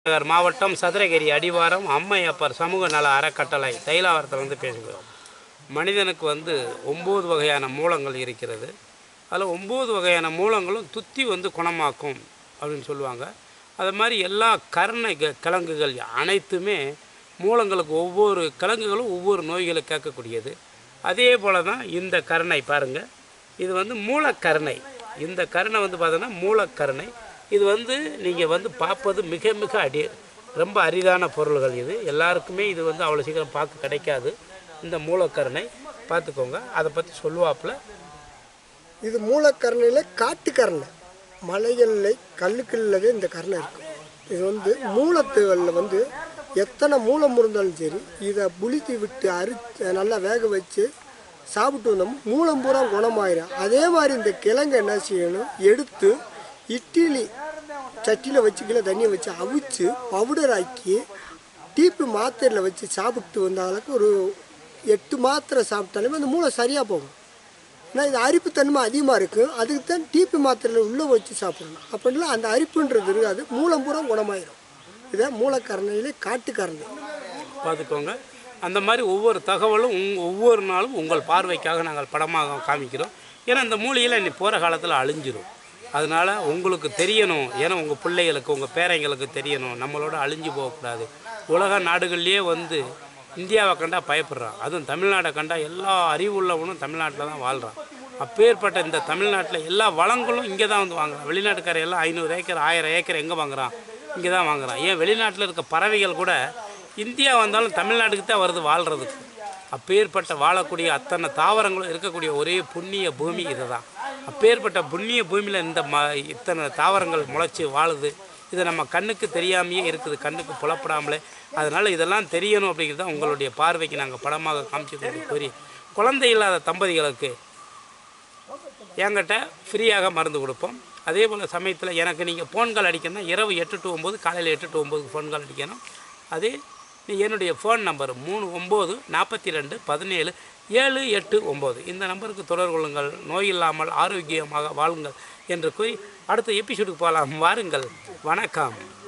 நகர் மாவட்டம் சதுரகிரி அடிவாரம் அம்மையப்பர் சமூக நல அறக்கட்டளை தைலாவரத்திலிருந்து பேசுகிறோம் மனிதனுக்கு வந்து ஒம்பது வகையான மூலங்கள் இருக்கிறது அதில் ஒம்பது வகையான மூலங்களும் துத்தி வந்து குணமாக்கும் அப்படின்னு சொல்லுவாங்க அது மாதிரி எல்லா கருணை க- கிழங்குகள் அனைத்துமே மூலங்களுக்கு ஒவ்வொரு கிழங்குகளும் ஒவ்வொரு நோய்களை கேட்கக்கூடியது அதே போல் தான் இந்த கருணை பாருங்கள் இது வந்து மூலக்கருணை இந்த கருணை வந்து பார்த்தோன்னா மூலக்கருணை இது வந்து நீங்கள் வந்து பார்ப்பது மிக மிக அடி ரொம்ப அரிதான பொருள்கள் இது எல்லாருக்குமே இது வந்து அவ்வளோ சீக்கிரம் பார்க்க கிடைக்காது இந்த மூலக்கருணை பார்த்துக்கோங்க அதை பற்றி சொல்லுவாப்புல இது மூலக்கரணையில் காட்டுக்கரணை மலைகளில் கல்லுக்குள்ளவே இந்த கரணை இருக்கும் இது வந்து மூலத்துகளில் வந்து எத்தனை மூலம் இருந்தாலும் சரி இதை புளித்தி விட்டு அரி நல்லா வேக வச்சு சாப்பிட்டு வந்தோம் மூலம் பூரா குணமாயிரும் அதே மாதிரி இந்த கிழங்கு என்ன செய்யணும் எடுத்து இட்லி சட்டியில் வச்சு கீழே தண்ணியை வச்சு அவிச்சு பவுடர் ஆக்கி டீப்பு மாத்திரையில் வச்சு சாப்பிட்டு வந்தாலுக்கு ஒரு எட்டு மாத்திரை சாப்பிட்டாலுமே அந்த மூளை சரியாக போகும் ஏன்னா இது அரிப்புத்தன்மை அதிகமாக இருக்கும் அதுக்கு தான் டிபி மாத்திரையில் உள்ளே வச்சு சாப்பிடணும் அப்படின்னா அந்த அரிப்புன்றது இருக்காது மூலம் பூரா குணமாயிரும் இதை மூலக்கரணையிலே காட்டுக்கரணை பார்த்துக்கோங்க அந்த மாதிரி ஒவ்வொரு தகவலும் உங் ஒவ்வொரு நாளும் உங்கள் பார்வைக்காக நாங்கள் படமாக காமிக்கிறோம் ஏன்னா இந்த மூலிகையில் இன்னி போகிற காலத்தில் அழிஞ்சிரும் அதனால் உங்களுக்கு தெரியணும் ஏன்னா உங்கள் பிள்ளைகளுக்கு உங்கள் பேரைங்களுக்கு தெரியணும் நம்மளோட அழிஞ்சு போகக்கூடாது உலக நாடுகள்லேயே வந்து இந்தியாவை கண்டா பயப்படுறான் அதுவும் தமிழ்நாடை கண்டா எல்லா அறிவுள்ளவனும் தமிழ்நாட்டில் தான் வாழ்கிறான் அப்பேற்பட்ட இந்த தமிழ்நாட்டில் எல்லா வளங்களும் இங்கே தான் வந்து வாங்குறான் வெளிநாட்டுக்கார எல்லாம் ஐநூறு ஏக்கர் ஆயிரம் ஏக்கர் எங்கே வாங்குறான் இங்கே தான் வாங்குறான் ஏன் வெளிநாட்டில் இருக்க பறவைகள் கூட இந்தியா வந்தாலும் தமிழ்நாட்டுக்கு தான் வருது வாழ்கிறதுக்கு அப்பேற்பட்ட வாழக்கூடிய அத்தனை தாவரங்களும் இருக்கக்கூடிய ஒரே புண்ணிய பூமி இதுதான் அப்பேற்பட்ட புண்ணிய பூமியில் இந்த ம இத்தனை தாவரங்கள் முளைச்சி வாழுது இது நம்ம கண்ணுக்கு தெரியாமையே இருக்குது கண்ணுக்கு புலப்படாமலே அதனால் இதெல்லாம் தெரியணும் அப்படிங்கிறது தான் உங்களுடைய பார்வைக்கு நாங்கள் படமாக காமிச்சு கொண்டு கூறி குழந்தை இல்லாத தம்பதிகளுக்கு என்கிட்ட ஃப்ரீயாக மருந்து கொடுப்போம் அதே போல் சமயத்தில் எனக்கு நீங்கள் ஃபோன் கால் அடிக்கணும்னா இரவு எட்டு டு ஒம்பது காலையில் எட்டு டு ஒம்பதுக்கு ஃபோன் கால் அடிக்கணும் அதே நீ என்னுடைய ஃபோன் நம்பர் மூணு ஒம்பது நாற்பத்தி ரெண்டு பதினேழு ஏழு எட்டு ஒம்பது இந்த நம்பருக்கு தொடர்பு கொள்ளுங்கள் நோய் இல்லாமல் ஆரோக்கியமாக வாழுங்கள் என்று கூறி அடுத்த எபிசோடுக்கு போகலாம் வாருங்கள் வணக்கம்